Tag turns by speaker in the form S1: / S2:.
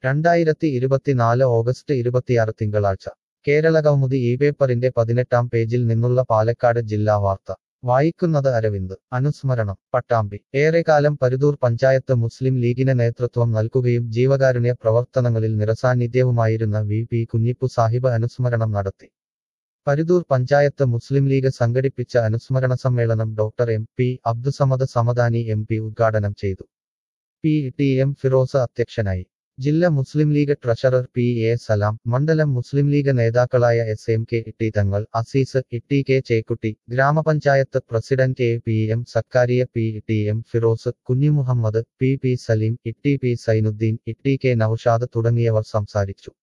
S1: രണ്ടായിരത്തി ഇരുപത്തിനാല് ഓഗസ്റ്റ് ഇരുപത്തിയാറ് തിങ്കളാഴ്ച കേരള കൗമുദി ഈ പേപ്പറിന്റെ പതിനെട്ടാം പേജിൽ നിന്നുള്ള പാലക്കാട് ജില്ലാ വാർത്ത വായിക്കുന്നത് അരവിന്ദ് അനുസ്മരണം പട്ടാമ്പി ഏറെക്കാലം പരുതൂർ പഞ്ചായത്ത് മുസ്ലിം ലീഗിന് നേതൃത്വം നൽകുകയും ജീവകാരുണ്യ പ്രവർത്തനങ്ങളിൽ നിറസാന്നിധ്യവുമായിരുന്ന വി പി കുഞ്ഞിപ്പു സാഹിബ് അനുസ്മരണം നടത്തി പരുതൂർ പഞ്ചായത്ത് മുസ്ലിം ലീഗ് സംഘടിപ്പിച്ച അനുസ്മരണ സമ്മേളനം doctor M P Abdussamad Samadani M P ഉദ്ഘാടനം ചെയ്തു പി ടി എം ഫിറോസ് അധ്യക്ഷനായി ജില്ലാ Muslim League treasurer P A Salam മണ്ഡലം മുസ്ലിം ലീഗ് നേതാക്കളായ എസ് എം കെ ഇട്ടി തങ്ങൾ അസീസ് ഇട്ടി കെ ചേക്കുട്ടി ഗ്രാമപഞ്ചായത്ത് president A P M Zakariya P T M Firoz Kunhimuhammed P P Saleem ഇട്ടി പി സൈനുദ്ദീൻ ഇട്ടി കെ നൌഷാദ് തുടങ്ങിയവർ സംസാരിച്ചു